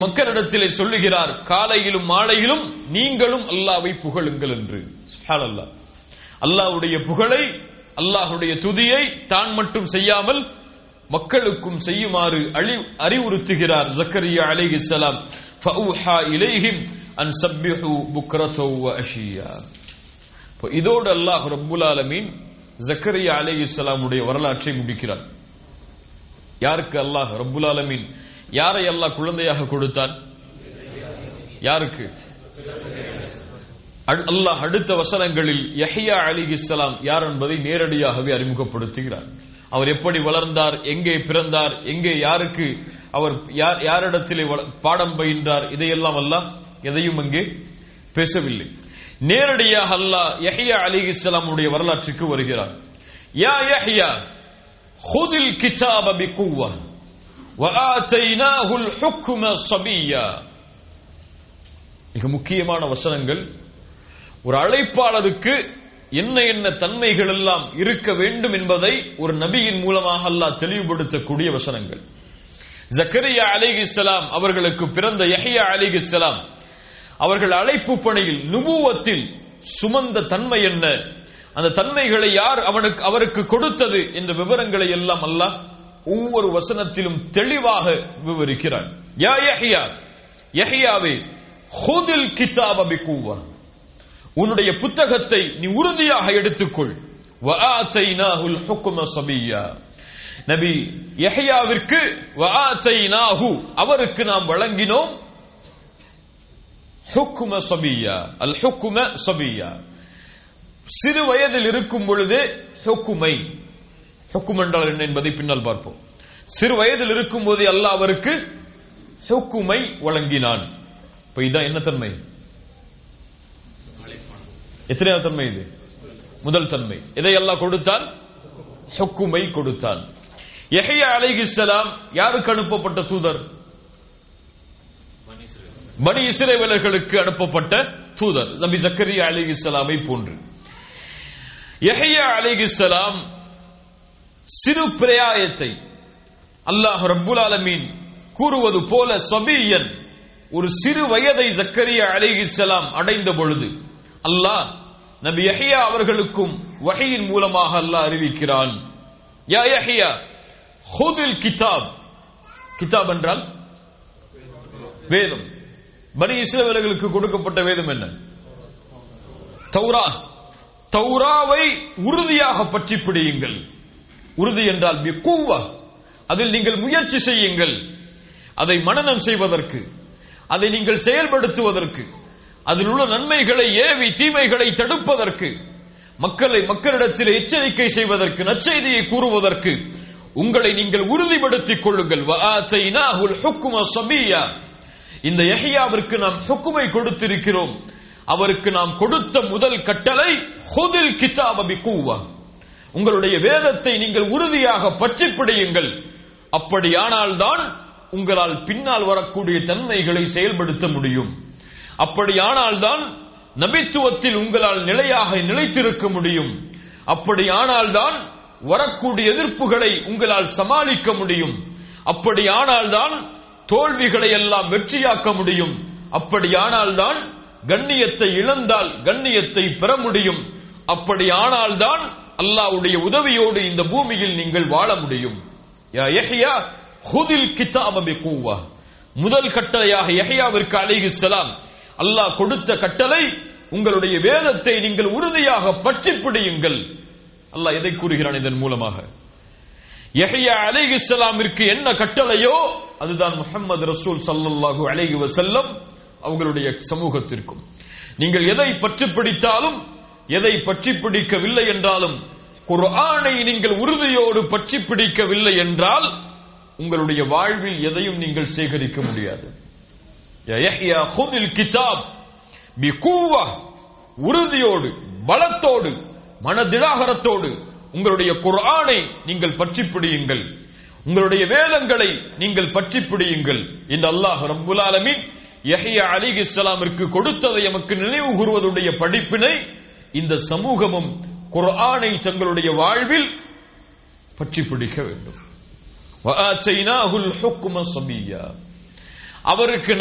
மக்களிடத்திலே சொல்லுகிறார் காலையிலும் மாலையிலும் நீங்களும் அல்லாவை புகழுங்கள் என்று சுப்ஹானல்லாஹ் அல்லாஹ்வுடைய புகழை அல்லாஹ்வுடைய துதியை தான் மட்டும் செய்யாமல் மக்களுக்கும் செய்யுமாறு அழி அறிவுறுத்துகிறார் ஜக்கரியா அலைஹிஸ்ஸலாம் ஃபஊஹா இலைஹிம் அன் சப்பிஹு புக்ரத்தோ வ அஷியா இப்போ இதோடு அல்லாஹ் ரப்புல் ஆலமீன் ஜக்கரியா அலைஹிஸ்ஸலாமுடைய வரலாற்றை முடிக்கிறார் யாருக்கு அல்லாஹ் ரப்புல் ஆலமீன் யாரை அல்லாஹ் குழந்தையாக கொடுத்தான் யாருக்கு அல்- அல்லாஹ் அடுத்த வசனங்களில் யஹ்யா அலிஹிஸ்ஸலாம் யார் என்பதை நேரடியாகவே அறிமுகப்படுத்துகிறார் அவர் எப்படி வளர்ந்தார் எங்கே பிறந்தார் எங்கே யாருக்கு அவர் யார் யாரிடத்திலே வள- பாடம் பயின்றார் இதையெல்லாம் அல்லாஹ் எதையும் அங்கே பேசவில்லை நேரடியாக அல்லாஹ் யஹ்யா அலிஹிஸ்ஸலாமுடைய வரலாற்றுக்கு வருகிறார் யா யஹ்யா خذ الكتاب بقوة وآتيناه الحكم صبيا மிக முக்கியமான வசனங்கள் ஒரு அழைப்பாளருக்கு என்ன என்ன தன்மைகள் எல்லாம் இருக்க வேண்டும் என்பதை ஒரு நபியின் மூலமாக அல்லாஹ் தெளிவுபடுத்தக்கூடிய வசனங்கள் ஜக்கரியா அலிகிஸ்லாம் அவர்களுக்கு பிறந்த யஹ்யா அலிகிஸ்லாம் அவர்கள் அழைப்பு பணியில் நுபுவத்தில் சுமந்த தன்மை என்ன அந்த தன்மைகளை யார் அவனுக்கு அவருக்கு கொடுத்தது என்ற விவரங்களை எல்லாம் அல்லாஹ் ஒவ்வொரு வசனத்திலும் தெளிவாக விவரிக்கிறார் யா யஹ்யா யஹ்யாவே ஹுதில் கிதாப பிகுவா உன்னுடைய புத்தகத்தை நீ உறுதியாக எடுத்துக்கொள் வஆத்தைனாஹுல் ஹுக்ம சபிய்யா நபி யஹ்யாவிற்கு வஆத்தைனாஹு அவருக்கு நாம் வழங்கினோம் ஹுக்ம சபிய்யா அல் ஹுக்ம சபிய்யா சிறு வயதில் இருக்கும் பொழுதே ஹுக்குமை ஹுக்கும் என்றால் என்ன என்பதை பின்னால் பார்ப்போம் சிறு வயதில் இருக்கும் போதே அல்லாஹ் அவருக்கு ஹுக்குமை வழங்கினான் இப்ப இதான் என்ன தன்மை எத்தனையாவது தன்மை இது முதல் தன்மை இதை அல்லாஹ் கொடுத்தான் ஹுக்குமை கொடுத்தான் யஹ்யா அலைஹிஸ்ஸலாம் யாருக்கு அனுப்பப்பட்ட தூதர் பனி இஸ்ரேலர்களுக்கு அனுப்பப்பட்ட தூதர் நபி ஜக்கரியா அலைஹிஸ்ஸலாமை போன்று யஹ்யா அலைஹிஸ்ஸலாம் சிறு பிரயாயத்தை அல்லாஹ் ரப்புல் ஆலமீன் கூறுவது போல சபியன் ஒரு சிறு வயதை ஜக்கரியா அலைஹிஸ்ஸலாம் அடைந்த பொழுது அல்லாஹ் நபி யஹ்யா அவர்களுக்கும் வஹையின் மூலமாக அல்லாஹ் அறிவிக்கிறான் யா யஹ்யா ஹுதில் கிதாப் கிதாப் என்றால் வேதம் பனி இஸ்ரவேலர்களுக்கு கொடுக்கப்பட்ட வேதம் என்ன தௌரா தௌராவை உறுதியாக பற்றி பிடியுங்கள் உறுதி என்றால் பிக்குவா அதில் நீங்கள் முயற்சி செய்யுங்கள் அதை மனனம் செய்வதற்கு அதை நீங்கள் செயல்படுத்துவதற்கு அதில் உள்ள நன்மைகளை ஏவி தீமைகளை தடுப்பதற்கு மக்களை மக்களிடத்தில் எச்சரிக்கை செய்வதற்கு நற்செய்தியை கூறுவதற்கு உங்களை நீங்கள் உறுதிப்படுத்திக் கொள்ளுங்கள் வஆத்தைனாஹுல் ஹுக்ம சபிய்யா இந்த யஹ்யாவிற்கு நாம் ஹுக்குமை கொடுத்திருக்கிறோம் அவருக்கு நாம் கொடுத்த முதல் கட்டளை ஹுதில் கிதாப பிகுவா உங்களுடைய வேதத்தை நீங்கள் உறுதியாக பற்றி பிடியுங்கள் அப்படியானால்தான் உங்களால் பின்னால் வரக்கூடிய தன்மைகளை செயல்படுத்த முடியும் அப்படியானால்தான் நபித்துவத்தில் உங்களால் நிலையாக நிலைத்திருக்க முடியும் அப்படியானால்தான் வரக்கூடிய எதிர்ப்புகளை உங்களால் சமாளிக்க முடியும் அப்படியானால்தான் தோல்விகளை எல்லாம் வெற்றியாக்க முடியும் அப்படியானால்தான் கண்ணியத்தை இழந்தால் கண்ணியத்தை பெற முடியும் அப்படியானால்தான் அல்லாஹ்வுடைய உதவியோடு இந்த பூமியில் நீங்கள் வாழ முடியும் யா யஹ்யா ஹுதில் கிதாப பிகுவா முதல் கட்டளையாக யஹ்யாவிற்கு அலைஹிஸ்ஸலாம் அல்லாஹ் கொடுத்த கட்டளை உங்களுடைய வேதத்தை நீங்கள் உறுதியாக பற்றி பிடியுங்கள் அல்லாஹ் எதை கூறுகிறான் இதன் மூலமாக யஹ்யா அலைஹிஸ்ஸலாமிற்கு என்ன கட்டளையோ அதுதான் முஹம்மது ரசூல் ஸல்லல்லாஹு அலைஹி வஸல்லம் அவங்களுடைய சமூகத்திற்கும் நீங்கள் எதை பற்றி பிடித்தாலும் எதை பற்றி பிடிக்கவில்லை என்றாலும் குர்ஆனை நீங்கள் உறுதியோடு பற்றி பிடிக்கவில்லை என்றால் உங்களுடைய வாழ்வில் எதையும் நீங்கள் சேகரிக்க முடியாது யா யஹ்யா ஹுதில் கிதாப் பிகுவா உறுதியோடு பலத்தோடு மனதிடாகரத்தோடு உங்களுடைய குர்ஆனை நீங்கள் பற்றி பிடியுங்கள் உங்களுடைய வேதங்களை நீங்கள் பற்றி பிடியுங்கள் என்று அல்லாஹ் ரப்புல் ஆலமீன் யஹ்யா அலிஹிஸ்ஸலாமிற்கு கொடுத்ததை எமக்கு நினைவு கூறுவதுடைய படிப்பினை இந்த சமூகமும் குர்ஆனை தங்களுடைய வாழ்வில் பற்றி பிடிக்க வேண்டும் وآتيناه الحكم صبيا அவருக்கு